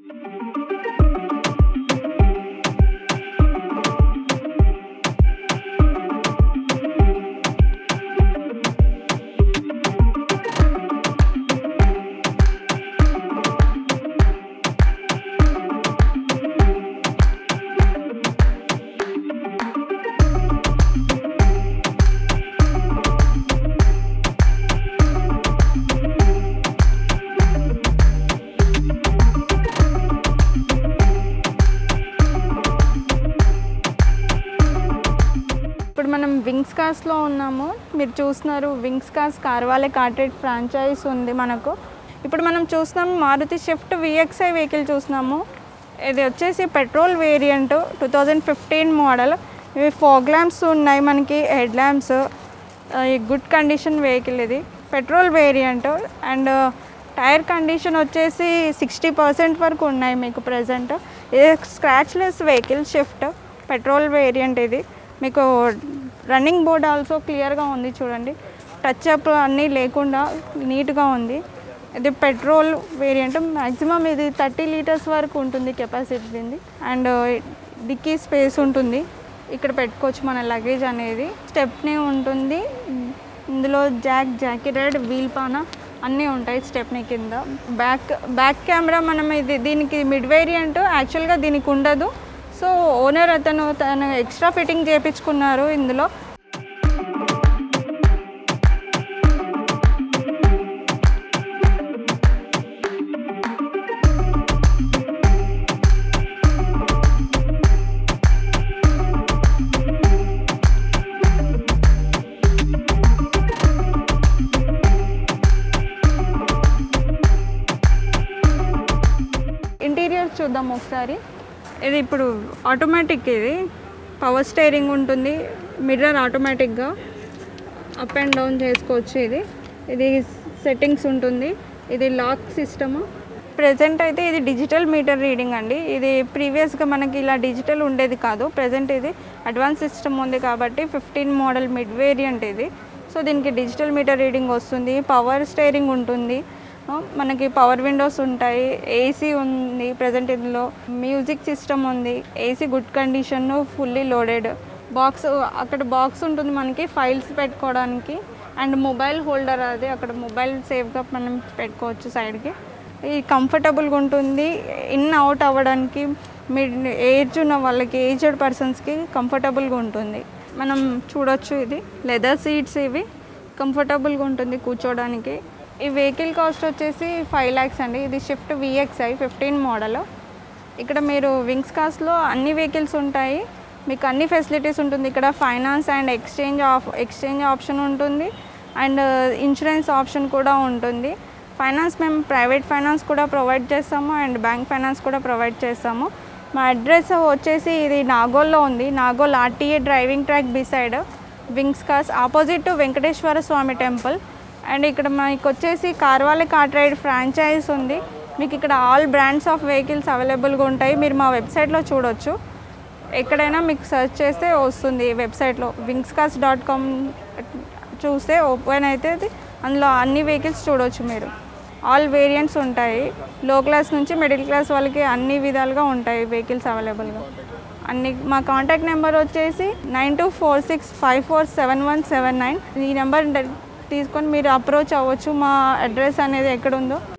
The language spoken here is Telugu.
ఇప్పుడు మనం వింగ్స్ కాస్లో ఉన్నాము మీరు చూస్తున్నారు Wings cars CarWale CarTrade franchise ఉంది మనకు ఇప్పుడు మనం చూస్తున్నాం మారుతి షిఫ్ట్ విఎక్స్ఐ వెహికల్ చూస్తున్నాము ఇది వచ్చేసి petrol variant two thousand fifteen model ఇవి ఫోగ్ ల్యాంప్స్ ఉన్నాయి మనకి head lamps good condition vehicle ఇది petrol variant and tyre condition వచ్చేసి సిక్స్టీ పర్సెంట్ వరకు ఉన్నాయి మీకు ప్రజెంట్ ఇది scratchless vehicle shift petrol variant ఇది మీకు రన్నింగ్ బోర్డ్ ఆల్సో క్లియర్గా ఉంది చూడండి టచ్ అప్ అన్నీ లేకుండా నీట్గా ఉంది ఇది పెట్రోల్ వేరియంట్ మ్యాక్సిమం ఇది థర్టీ లీటర్స్ వరకు ఉంటుంది కెపాసిటీ దీన్ని అండ్ డిక్కీ స్పేస్ ఉంటుంది ఇక్కడ పెట్టుకోవచ్చు మన లగేజ్ అనేది స్టెప్నీ ఉంటుంది ఇందులో జాక్ జాకెటెడ్ వీల్ పాన అన్నీ ఉంటాయి స్టెప్నీ కింద బ్యాక్ బ్యాక్ కెమెరా మనం ఇది దీనికి మిడ్ వేరియంట్ యాక్చువల్గా దీనికి ఉండదు సో ఓనర్ అతను తను ఎక్స్ట్రా ఫిట్టింగ్ చేయించుకున్నారు ఇందులో ఇంటీరియర్ చూద్దాం ఒకసారి ఇది ఇప్పుడు ఆటోమేటిక్ ఇది పవర్ స్టైరింగ్ ఉంటుంది మిర్రర్ ఆటోమేటిక్గా అప్ అండ్ డౌన్ చేసుకోవచ్చు ఇది ఇది సెట్టింగ్స్ ఉంటుంది ఇది లాక్ సిస్టము ప్రజెంట్ అయితే ఇది డిజిటల్ మీటర్ రీడింగ్ అండి ఇది ప్రీవియస్గా మనకి ఇలా డిజిటల్ ఉండేది కాదు ప్రజెంట్ ఇది అడ్వాన్స్ సిస్టమ్ ఉంది కాబట్టి ఫిఫ్టీన్ మోడల్ మిడ్ వేరియంట్ ఇది సో దీనికి డిజిటల్ మీటర్ రీడింగ్ వస్తుంది పవర్ స్టైరింగ్ ఉంటుంది ఆ, మనకి పవర్ విండోస్ ఉంటాయి ఏసీ ఉంది ప్రజెంట్ ఇందులో మ్యూజిక్ సిస్టమ్ ఉంది AC good condition fully loaded box అక్కడ బాక్స్ ఉంటుంది మనకి ఫైల్స్ పెట్టుకోవడానికి అండ్ మొబైల్ హోల్డర్ అది అక్కడ మొబైల్ సేఫ్గా మనం పెట్టుకోవచ్చు సైడ్కి ఇది కంఫర్టబుల్గా ఉంటుంది ఇన్ అవుట్ అవ్వడానికి మిడ్ ఏజ్ ఉన్న వాళ్ళకి ఏజ్డ్ పర్సన్స్కి కంఫర్టబుల్గా ఉంటుంది మనం చూడొచ్చు ఇది లెదర్ సీట్స్ ఇవి కంఫర్టబుల్గా ఉంటుంది కూర్చోవడానికి ఈ వెహికల్ కాస్ట్ వచ్చేసి ఫైవ్ ల్యాక్స్ అండి ఇది షిఫ్ట్ విఎక్స్ఐ ఫిఫ్టీన్ మోడల్ ఇక్కడ మీరు వింగ్స్ కాస్ట్లో అన్ని వెహికల్స్ ఉంటాయి మీకు అన్ని ఫెసిలిటీస్ ఉంటుంది ఇక్కడ finance and exchange off exchange option ఉంటుంది అండ్ ఇన్సూరెన్స్ ఆప్షన్ కూడా ఉంటుంది ఫైనాన్స్ మేము ప్రైవేట్ ఫైనాన్స్ కూడా ప్రొవైడ్ చేస్తాము అండ్ బ్యాంక్ ఫైనాన్స్ కూడా ప్రొవైడ్ చేస్తాము మా అడ్రస్ వచ్చేసి ఇది నాగోల్లో ఉంది Nagole RTA driving track beside Wings cars opposite to Venkateswara Swamy temple and ఇక్కడ మీకు వచ్చేసి కార్వాలే కార్ రైడ్ ఫ్రాంచైజ్ ఉంది మీకు ఇక్కడ ఆల్ బ్రాండ్స్ ఆఫ్ వెహికల్స్ అవైలబుల్గా ఉంటాయి మీరు మా వెబ్సైట్లో చూడొచ్చు ఎక్కడైనా మీకు సెర్చ్ చేస్తే వస్తుంది వెబ్సైట్లో వింగ్స్ కాస్ డాట్ కామ్ చూస్తే ఓపెన్ అయితే అది అందులో అన్ని వెహికల్స్ చూడొచ్చు మీరు ఆల్ వేరియంట్స్ ఉంటాయి లో క్లాస్ నుంచి మిడిల్ క్లాస్ వాళ్ళకి అన్ని విధాలుగా ఉంటాయి వెహికల్స్ అవైలబుల్గా అన్ని మా కాంటాక్ట్ నెంబర్ వచ్చేసి nine two four six five four seven one seven nine ఈ నెంబర్ తీసుకొని మీరు అప్రోచ్ అవ్వచ్చు మా అడ్రస్ అనేది ఎక్కడ ఉందో